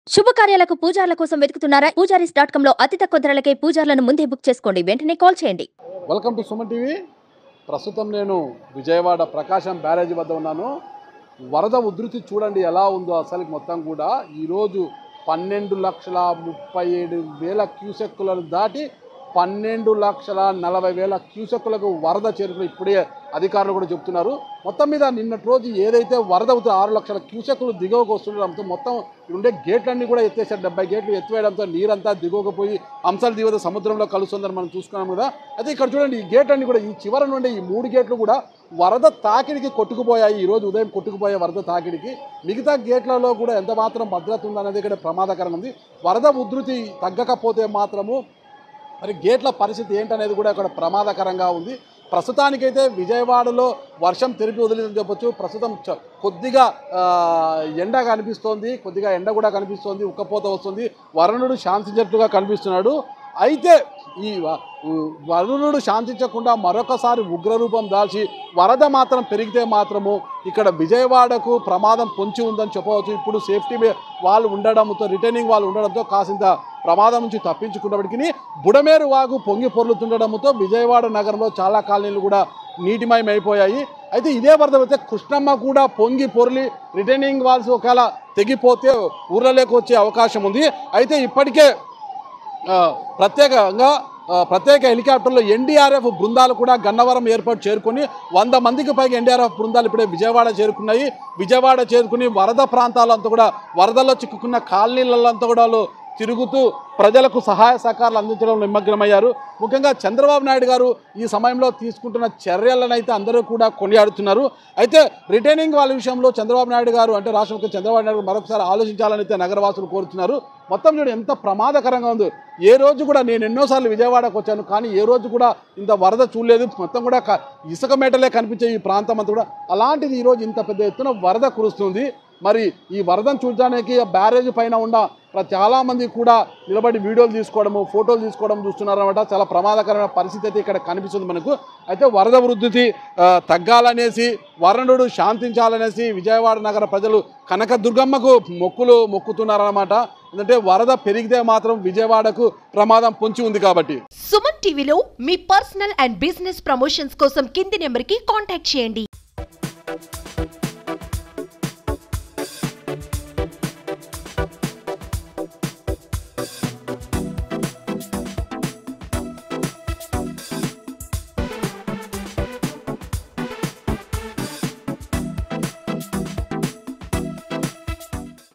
శుభకార్యాలకు పూజార్ల కోసం వెతుకుతున్నారా Poojaris dot com లో అతి తక్కువ ధరలకే పూజార్లను ముందే బుక్ చేసుకోండి వెంటనే కాల్ చేయండి వెల్కమ్ టు సుమన్ టీవీ ప్రస్తుతం నేను విజయవాడ ప్రకాశం బ్యారేజ్ వద్ద ఉన్నాను వరద ఉధృతి చూడండి ఎలా ఉందో అసలు మొత్తం కూడా ఈరోజు పన్నెండు లక్షల ముప్పై ఏడు వేల క్యూసెక్కులను దాటి పన్నెండు లక్షల నలభై వేల క్యూసెక్కులకు వరద చేరుకుని ఇప్పుడే అధికారులు కూడా చెప్తున్నారు మొత్తం మీద నిన్నటి రోజు ఏదైతే వరద అవుతుందో ఆరు లక్షల క్యూసెక్కులు దిగువకు వస్తుండడంతో మొత్తం ఉండే గేట్లన్నీ కూడా ఎత్తేసారు డెబ్బై గేట్లు ఎత్తివేయడంతో నీరంతా దిగువకు పోయి అంశాల దిగువ సముద్రంలో కలుస్తుందని మనం చూసుకున్నాం కదా అయితే ఇక్కడ చూడండి ఈ గేట్ అన్ని కూడా ఈ చివర నుండి ఈ మూడు గేట్లు కూడా వరద తాకిడికి కొట్టుకుపోయాయి ఈ రోజు ఉదయం కొట్టుకుపోయే వరద తాకిడికి మిగతా గేట్లలో కూడా ఎంత మాత్రం భద్రత ఉందనేది ఇక్కడ ప్రమాదకరంగా ఉంది వరద ఉధృతి తగ్గకపోతే మాత్రము మరి గేట్ల పరిస్థితి ఏంటనేది కూడా ఇక్కడ ప్రమాదకరంగా ఉంది ప్రస్తుతానికైతే విజయవాడలో వర్షం తెరిపి వదిలిందని చెప్పొచ్చు ప్రస్తుతం చ- కొద్దిగా ఆ, ఎండ కనిపిస్తోంది కొద్దిగా ఎండ కూడా కనిపిస్తోంది ఉక్కపోత వస్తుంది వరుణుడు శాంతించినట్లుగా కనిపిస్తున్నాడు అయితే ఈ వ- ఉ- వరుణుడు శాంతించకుండా మరొకసారి ఉగ్రరూపం దాల్చి వరద మాత్రం పెరిగితే మాత్రము ఇక్కడ విజయవాడకు ప్రమాదం పొంచి ఉందని చెప్పవచ్చు ఇప్పుడు సేఫ్టీ వే- వాళ్ళు ఉండడంతో రిటర్నింగ్ వాళ్ళు ఉండడంతో కాసింత ప్రమాదం నుంచి తప్పించుకున్నప్పటికీ బుడమేరు వాగు పొంగి పొర్లుతుండడంతో విజయవాడ నగరంలో చాలా కాలనీలు కూడా నీటిమయం అయిపోయాయి అయితే ఇదే వరద అయితే కృష్ణమ్మ కూడా పొంగి పొర్లి రిటర్నింగ్ వాల్స్ ఒకవేళ తెగిపోతే ఊర్లలోకి వచ్చే అవకాశం ఉంది అయితే ఇప్పటికే ఆ, ప్రత్యేకంగా ఆ, ప్రత్యేక హెలికాప్టర్లో ఎన్డీఆర్ఎఫ్ బృందాలు కూడా గన్నవరం ఎయిర్పోర్ట్ చేరుకొని వంద మందికి పైగా ఎన్డీఆర్ఎఫ్ బృందాలు ఇప్పుడే విజయవాడ చేరుకున్నాయి విజయవాడ చేరుకుని వరద ప్రాంతాలంతా కూడా వరదల్లో చిక్కుకున్న కాలనీలంతా కూడా వాళ్ళు తిరుగుతూ ప్రజలకు సహాయ సహకారాలు అందించడంలో నిమగ్నమయ్యారు ముఖ్యంగా చంద్రబాబు నాయుడు గారు ఈ సమయంలో తీసుకుంటున్న చర్యలను అయితే అందరూ కూడా కొనియాడుతున్నారు అయితే రిటైనింగ్ వాళ్ళ విషయంలో చంద్రబాబు నాయుడు గారు అంటే రాష్ట్ర ముఖ్యమంత్రి చంద్రబాబు నాయుడు గారు మరొకసారి ఆలోచించాలని అయితే నగరవాసులు కోరుతున్నారు మొత్తం చూడు ఎంత ప్రమాదకరంగా ఉందో ఏ రోజు కూడా నేను ఎన్నోసార్లు విజయవాడకు వచ్చాను కానీ ఏ రోజు కూడా ఇంత వరద చూడలేదు మొత్తం కూడా క- ఇసుక మేటలే కనిపించే ఈ ప్రాంతం అంతా కూడా అలాంటిది ఈరోజు ఇంత పెద్ద ఎత్తున వరద కురుస్తుంది మరి ఈ వరదను చూడడానికి ఆ బ్యారేజ్ పైన ఉన్న ప్ర- చాలా మంది కూడా నిలబడి వీడియోలు తీసుకోవడము ఫోటోలు తీసుకోవడం చూస్తున్నారు అనమాట చాలా ప్రమాదకరమైన పరిస్థితి అయితే ఇక్కడ కనిపిస్తుంది మనకు అయితే వరద వృద్ధి ఆ, తగ్గాలనేసి వరుణుడు శాంతించాలనేసి విజయవాడ నగర ప్రజలు కనకదుర్గమ్మకు మొక్కులు మొక్కుతున్నారన్నమాట ఎందుకంటే వరద పెరిగితే మాత్రం విజయవాడకు ప్రమాదం పొంచి ఉంది కాబట్టి సుమన్ టీవీలో మీ పర్సనల్ అండ్ బిజినెస్ ప్రమోషన్స్ కోసం కింది నెంబర్కి కాంటాక్ట్ చేయండి